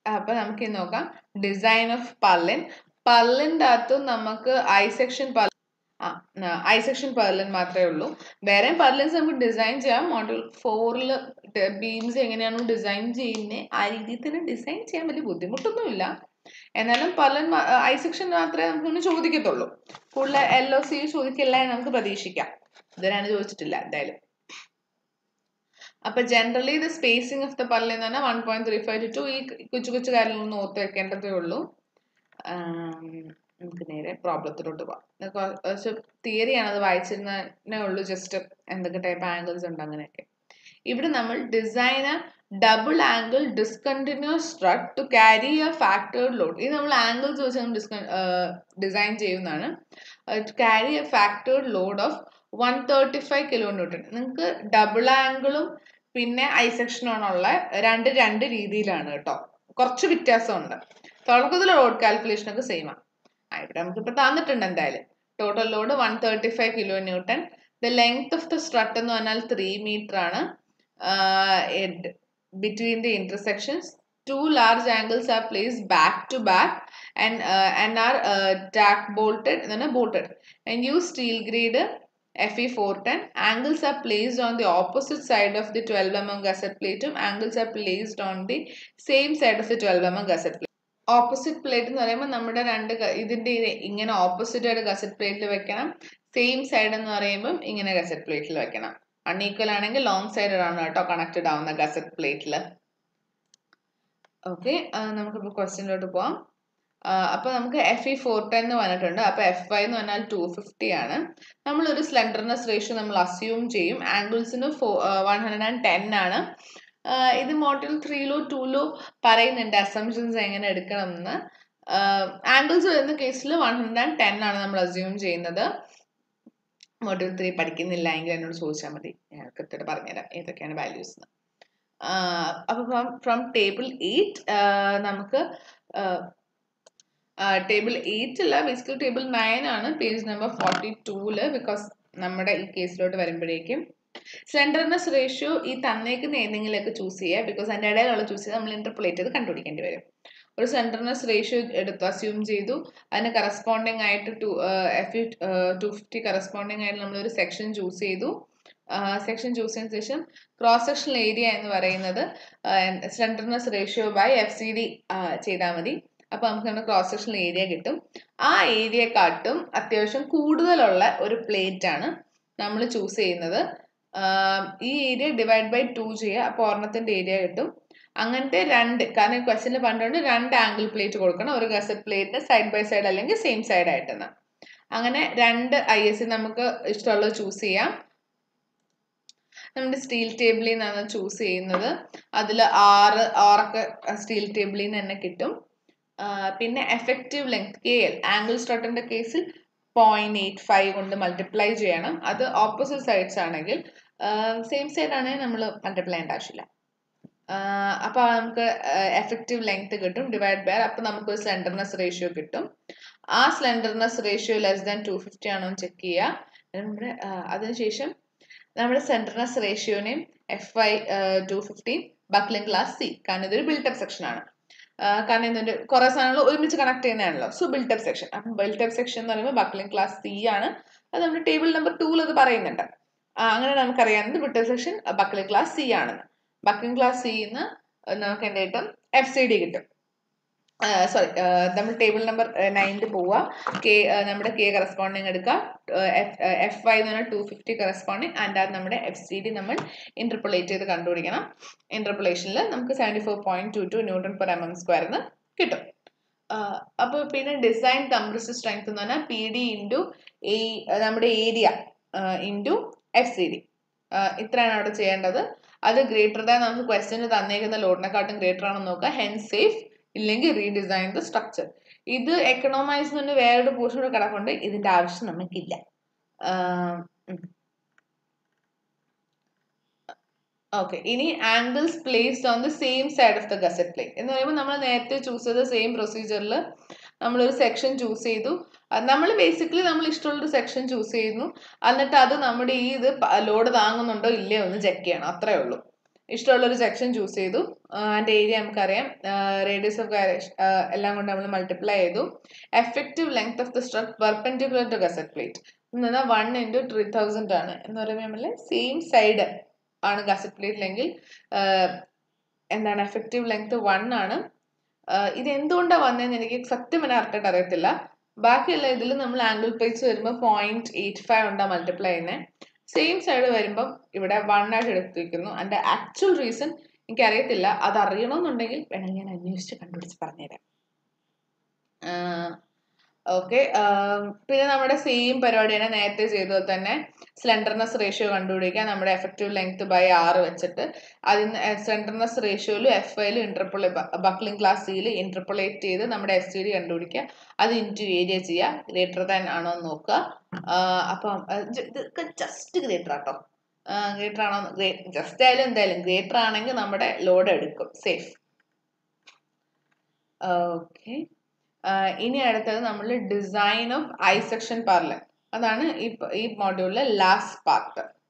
അപ്പൊ നമുക്ക് ഇനി നോക്കാം ഡിസൈൻ ഓഫ് പർലിൻ പർലിൻ്റെ അകത്ത് നമുക്ക് ഐ സെക്ഷൻ ആ ഐ സെക്ഷൻ പർലിൻ മാത്രമേ ഉള്ളൂ വേറെ പർലിൻസ് നമുക്ക് ഡിസൈൻ ചെയ്യാം മോഡൽ ഫോറിൽ ബീംസ് എങ്ങനെയാണോ ഡിസൈൻ ചെയ്യുന്നത് ആ രീതിയിൽ തന്നെ ഡിസൈൻ ചെയ്യാൻ വലിയ ബുദ്ധിമുട്ടൊന്നുമില്ല എന്നാലും പർലിൻ ഐ സെക്ഷൻ മാത്രമേ നമുക്ക് ചോദിക്കത്തുള്ളൂ കൂടുതൽ എൽ ഒ സി ചോദിക്കില്ല എന്ന് നമുക്ക് പ്രതീക്ഷിക്കാം ഇതുവരെയാണ് ചോദിച്ചിട്ടില്ല എന്തായാലും അപ്പൊ ജനറലി ഇത് സ്പേസിംഗ് ഓഫ് ദ പല്ല് എന്ന് പറഞ്ഞാൽ one point three five two ഈ കൊച്ചു കൊച്ചു കാര്യങ്ങളൊന്നും ഓർത്ത് വെക്കേണ്ടതേ ഉള്ളൂ നമുക്ക് നേരെ പ്രോബ്ലത്തിലോട്ട് പോവാം കുറച്ച് തിയറിയാണ് അത് വായിച്ചിരുന്നേ ഉള്ളൂ ജസ്റ്റ് എന്തൊക്കെ ടൈപ്പ് ആംഗിൾസ് ഉണ്ട് അങ്ങനെയൊക്കെ ഇവിടെ നമ്മൾ design double angle discontinuous strut to carry a factored load ഇത് നമ്മൾ ആംഗിൾസ് വെച്ച് നമ്മൾ ഡിസ്ക ഡിസൈൻ ചെയ്യുന്നതാണ് to carry a factored load of one thirty five kilo newton നിങ്ങൾക്ക് ഡബിൾ ആംഗിളും പിന്നെ ഐ സെക്ഷനാണുള്ള രണ്ട് രണ്ട് രീതിയിലാണ് കേട്ടോ കുറച്ച് വ്യത്യാസമുണ്ട് തുടക്കത്തിൽ ലോഡ് കാൽക്കുലേഷൻ ഒക്കെ സെയിം ആണ് ഇവിടെ നമുക്ക് ഇപ്പൊ തന്നിട്ടുണ്ട് എന്തായാലും total load one thirty five kilo newton the length of the strut എന്ന് പറഞ്ഞാൽ ത്രീ മീറ്റർ ആണ് between the intersections two large angles are placed back to back and and are tack bolted എന്ന് പറഞ്ഞാൽ bolted and use steel grade Fe410. Angles are placed on the opposite side of the 12 mm gusset plate. Angles are placed on the same side of the 12 mm gusset plate. Opposite plate എന്ന് പറയുമ്പോൾ നമ്മുടെ രണ്ട് ഇതിന്റെ ഇങ്ങനെ opposite ആയിട്ട് gazette പ്ലേറ്റിൽ വെക്കണം same side എന്ന് പറയുമ്പോൾ ഇങ്ങനെ ഗസറ്റ് പ്ലേറ്റിൽ വെക്കണം അൺഈക്വൽ ആണെങ്കിൽ ലോങ് സൈഡ് ആണ് കേട്ടോ കണക്റ്റഡ് ആവുന്ന ഗസറ്റ് പ്ലേറ്റിൽ ഓക്കെ നമുക്കിപ്പോൾ ക്വസ്റ്റ്യനിലോട്ട് പോവാം അപ്പൊ നമുക്ക് എഫ് ഇ ഫോർ ടെൻ എന്ന് പറഞ്ഞിട്ടുണ്ട് അപ്പൊ എഫ് വൈ എന്ന് പറഞ്ഞാൽ ടു ഫിഫ്റ്റി ആണ് നമ്മളൊരു സ്ലെൻഡർനെസ് റേഷ്യോ നമ്മൾ അസ്യൂം ചെയ്യും ആംഗിൾസിന് ഫോ വൺ ഹൺഡ്രഡ് ആൻഡ് ടെൻ ആണ് ഇത് മോഡൽ ത്രീയിലോ ടൂലോ പറയുന്നുണ്ട് അസംഷൻസ് എങ്ങനെ എടുക്കണം എന്ന് ആംഗിൾസ് വരുന്ന കേസിൽ വൺ ഹൺഡ്രഡ് ആൻഡ് ടെൻ ആണ് നമ്മൾ അസ്യൂം ചെയ്യുന്നത് മോഡൽ ത്രീ പഠിക്കുന്നില്ല എങ്കിൽ എന്നോട് ചോദിച്ചാൽ മതി ഞാൻ കൃത്യമായിട്ട് പറഞ്ഞുതരാം ഏതൊക്കെയാണ് വാല്യൂസ് അപ്പൊ ഫ്രം ടേബിൾ എയ്റ്റ് നമുക്ക് ടേബിൾ എയ്റ്റ് അല്ല ബേസിക്കലി ടേബിൾ നയൻ ആണ് പേജ് നമ്പർ ഫോർട്ടി ടൂല് ബിക്കോസ് നമ്മുടെ ഈ കേസിലോട്ട് വരുമ്പോഴേക്കും സ്ലെൻഡർനെസ് റേഷ്യോ ഈ തന്നേക്കുന്ന ഏതെങ്കിലുമൊക്കെ ചൂസ് ചെയ്യുക ബിക്കോസ് അതിൻ്റെ ഇടയിലുള്ള ചൂസ് ചെയ്ത് നമ്മൾ ഇന്റർപ്ലേറ്റ് ചെയ്ത് കണ്ടുപിടിക്കേണ്ടി വരും ഒരു സെൻറ്റർനെസ് റേഷ്യോ എടുത്തു അസ്യൂം ചെയ്തു അതിന് കറസ്പോണ്ടിങ് ആയിട്ട് to F two fifty corresponding ആയിട്ട് നമ്മളൊരു സെക്ഷൻ ചൂസ് ചെയ്തു സെക്ഷൻ ചൂസ് ചെയ്തതിനു ശേഷം ക്രോസ് സെക്ഷൻ ഏരിയ എന്ന് പറയുന്നത് slenderness ratio by F C D ചെയ്താൽ മതി അപ്പൊ നമുക്ക് നമ്മുടെ ക്രോസ് സെക്ഷൻ ഏരിയ കിട്ടും ആ ഏരിയക്കാട്ടും അത്യാവശ്യം കൂടുതലുള്ള ഒരു പ്ലേറ്റ് ആണ് നമ്മൾ ചൂസ് ചെയ്യുന്നത് ഈ ഏരിയ ഡിവൈഡ് ബൈ ടു ചെയ്യുക അപ്പോൾ ഒരെണ്ണത്തിന്റെ ഏരിയ കിട്ടും അങ്ങനത്തെ രണ്ട് കാരണം ക്വസ്റ്റ്യനിൽ പറഞ്ഞുകൊണ്ട് രണ്ട് ആംഗിൾ പ്ലേറ്റ് കൊടുക്കണം ഒരു ഗസറ്റ് പ്ലേറ്റിന് സൈഡ് ബൈ സൈഡ് അല്ലെങ്കിൽ സെയിം സൈഡ് ആയിട്ടെന്ന് അങ്ങനെ രണ്ട് ഐ എസ് നമുക്ക് ഇഷ്ടമുള്ളത് ചൂസ് ചെയ്യാം നമ്മുടെ സ്റ്റീൽ ടേബിളിൽ നിന്നാണ് ചൂസ് ചെയ്യുന്നത് അതിൽ ആറ് ആറൊക്കെ സ്റ്റീൽ ടേബിളിൽ നിന്ന് തന്നെ കിട്ടും പിന്നെ effective length K L angle സ്ട്രോട്ടിന്റെ കേസിൽ പോയിന്റ് എയ്റ്റ് ഫൈവ് കൊണ്ട് മൾട്ടിപ്ലൈ ചെയ്യണം അത് ഓപ്പോസിറ്റ് സൈഡ്സ് ആണെങ്കിൽ സെയിം സൈഡ് ആണെങ്കിൽ നമ്മൾ മൾട്ടിപ്ലൈ ചെയ്യേണ്ട ആവശ്യമില്ല അപ്പോൾ നമുക്ക് എഫക്റ്റീവ് ലെങ്ത് കിട്ടും ഡിവൈഡ് ബൈ അപ്പോൾ നമുക്ക് സ്ലെൻഡർനെസ് റേഷ്യോ കിട്ടും ആ slenderness ratio less than two fifty ആണോ എന്ന് ചെക്ക് ചെയ്യുക നമ്മുടെ അതിനുശേഷം നമ്മുടെ സെൻഡർനെസ് റേഷ്യോനെയും F I two fifteen buckling class C കാരണം ഇതൊരു ബിൽട്ടപ്പ് സെക്ഷൻ ആണ് കാരണം എന്തുണ്ട് കുറെ സാധനങ്ങൾ ഒരുമിച്ച് കണക്ട് ചെയ്യുന്നതാണല്ലോ സോ ബിൽട്ടപ്പ് സെക്ഷൻ അപ്പം ബിൽട്ടപ്പ് സെക്ഷൻ എന്ന് പറയുമ്പോൾ ബക്ലിംഗ് ക്ലാസ് സി ആണ് അത് നമ്മുടെ ടേബിൾ നമ്പർ ടൂവിൽ അത് പറയുന്നുണ്ട് അങ്ങനെ നമുക്കറിയാവുന്നത് built up section buckling class C ആണെന്ന് ബക്ലിംഗ് ക്ലാസ് സിന്ന് നമുക്ക് എന്ത് കിട്ടും എഫ് സി ഡി കിട്ടും സോറി നമ്മൾ ടേബിൾ നമ്പർ നയനിൽ പോവുക കെ നമ്മുടെ കെ കറസ്പോണ്ടിങ് എടുക്കുക എഫ് വൈ എന്ന് പറഞ്ഞാൽ ടു ഫിഫ്റ്റി കറസ്പോണ്ടിങ് ആൻഡ് അത് നമ്മുടെ എഫ് സി ഡി നമ്മൾ ഇന്റർപൊളേറ്റ് ചെയ്ത് കണ്ടുപിടിക്കണം ഇന്റർപൊളേഷനിൽ നമുക്ക് seventy four point two two newton per M M സ്ക്വയറിന് കിട്ടും അപ്പോൾ പിന്നെ ഡിസൈൻ കംപ്രസ് സ്ട്രെങ്ത് എന്ന് പറഞ്ഞാൽ പി ഡി ഇൻറ്റു എ നമ്മുടെ area into F C D ഇത്രയാണ് അവിടെ ചെയ്യേണ്ടത് അത് ഗ്രേറ്റർ ദാൻ നമുക്ക് ക്വസ്റ്റ്യന് തന്നേക്കുന്ന ലോഡിനെക്കാട്ടും ഗ്രേറ്റർ ആണെന്ന് നോക്കുക ഹെൻ സേഫ് ഇല്ലെങ്കിൽ റീഡിസൈൻ ദ സ്ട്രക്ചർ ഇത് എക്കണോമൈസ് എന്ന് വേറൊരു പോർഷൻ കൂടെ കിടപ്പുണ്ട് ഇതിന്റെ ആവശ്യം നമുക്കില്ല ഓക്കെ ഇനി angles placed on the same side of the gusset plate എന്ന് പറയുമ്പോൾ നമ്മൾ നേരത്തെ ചൂസ് ചെയ്ത സെയിം പ്രൊസീജിയറിൽ നമ്മളൊരു സെക്ഷൻ ചൂസ് ചെയ്തു നമ്മൾ ബേസിക്കലി നമ്മൾ ഇഷ്ടമുള്ളൊരു സെക്ഷൻ ചൂസ് ചെയ്യുന്നു എന്നിട്ട് അത് നമ്മുടെ ഈ ഇത് ലോഡ് താങ്ങുന്നുണ്ടോ ഇല്ലയോ എന്ന് ചെക്ക് ചെയ്യണം അത്രേ ഉള്ളൂ ഇഷ്ടമുള്ള ഒരു സെക്ഷൻ ചൂസ് ചെയ്തു അതിൻ്റെ ഏരിയ നമുക്കറിയാം റേഡിയസ് ഓഫ് എല്ലാം കൊണ്ട് നമ്മൾ മൾട്ടിപ്ലൈ ചെയ്തു effective length of the strut perpendicular to gusset plate എന്നാൽ വൺ ഇൻറ്റു ത്രീ തൗസൻഡ് ആണ് എന്ന് പറയുമ്പോൾ നമ്മൾ സെയിം സൈഡ് ആണ് ഗസറ്റ് പ്ലേറ്റിലെങ്കിൽ എന്താണ് എഫക്റ്റീവ് ലെങ്ത് വൺ ആണ് ഇത് എന്തുകൊണ്ടാണ് വന്നതെന്ന് എനിക്ക് സത്യം പറഞ്ഞാൽ കറക്റ്റായിട്ട് അറിയത്തില്ല ബാക്കിയുള്ള ഇതിൽ നമ്മൾ ആംഗിൾ പ്ലേറ്റ്സ് വരുമ്പോൾ പോയിന്റ് എയ്റ്റ് ഫൈവ് ഉണ്ടാ മൾട്ടിപ്ലൈ ചെയ്യുന്നത് സെയിം സൈഡ് വരുമ്പം ഇവിടെ വൺ ആയിട്ട് എടുത്തിരിക്കുന്നു അതിൻ്റെ ആക്ച്വൽ റീസൺ എനിക്കറിയത്തില്ല അത് അറിയണമെന്നുണ്ടെങ്കിൽ വേണമെങ്കിൽ ഞാൻ അന്വേഷിച്ച് കണ്ടുപിടിച്ച് പറഞ്ഞുതരാം ഓക്കെ പിന്നെ നമ്മുടെ സെയിം പരിപാടി തന്നെ നേരത്തെ ചെയ്തത് തന്നെ സ്ലെൻഡർനെസ് റേഷ്യോ കണ്ടുപിടിക്കുക നമ്മുടെ എഫക്റ്റീവ് ലെങ്ത് ബൈ ആറ് വെച്ചിട്ട് അതിന് സ്ലെൻഡർനെസ് റേഷ്യോയിലും എഫ് ഐയിലും ഇന്റർപൊളേ ബക്ലിംഗ് ക്ലാസ് സിയിൽ ഇന്റർപൊളേറ്റ് ചെയ്ത് നമ്മുടെ എസ് ടി ഡി കണ്ടുപിടിക്കുക അത് ഇൻറ്റു ഏരിയ ചെയ്യുക ഗ്രേറ്റർ ദാൻ ആണോ എന്ന് നോക്കുക അപ്പം ഇതൊക്കെ ജസ്റ്റ് ഗ്രേറ്റർ ആട്ടോ ഗ്രേറ്റർ ആണോ ജസ്റ്റ് ആയാലും എന്തായാലും ഗ്രേറ്റർ ആണെങ്കിൽ നമ്മുടെ ലോഡ് എടുക്കും സേഫ് ഓക്കെ ഇനി അടുത്തത് നമ്മൾ ഡിസൈൻ ഓഫ് ഐ സെക്ഷൻ പാർലർ അതാണ് ഈ ഈ മോഡ്യൂളിലെ ലാസ്റ്റ് പാർട്ട്